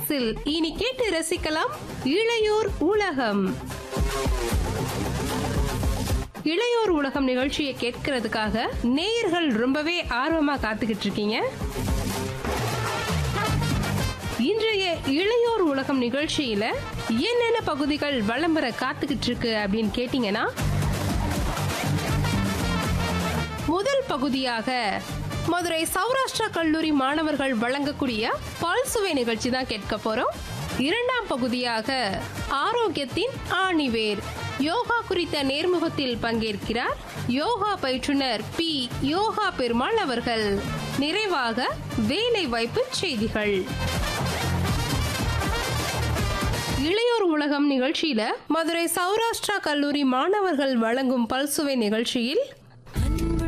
சிக்ஸில் இனி கேட்டு ரசிக்கலாம் இளையோர் உலகம் இளையோர் உலகம் நிகழ்ச்சியை கேட்கறதுக்காக நேயர்கள் ரொம்பவே ஆர்வமா காத்துக்கிட்டு இருக்கீங்க இன்றைய இளையோர் உலகம் நிகழ்ச்சியில என்னென்ன பகுதிகள் வலம் வர காத்துக்கிட்டு இருக்கு அப்படின்னு கேட்டீங்கன்னா முதல் பகுதியாக மதுரை சௌராஷ்டிரா கல்லூரி மாணவர்கள் வழங்கக்கூடிய பல்சுவை நிகழ்ச்சி தான் கேட்க போறோம் இரண்டாம் பகுதியாக ஆரோக்கியத்தின் ஆணிவேர் யோகா குறித்த நேர்முகத்தில் பங்கேற்கிறார் யோகா பயிற்றுனர் பி யோகா பெருமாள் அவர்கள் நிறைவாக வேலை வாய்ப்பு செய்திகள் இளையோர் உலகம் நிகழ்ச்சியில மதுரை சௌராஷ்டிரா கல்லூரி மாணவர்கள் வழங்கும் பல்சுவை நிகழ்ச்சியில்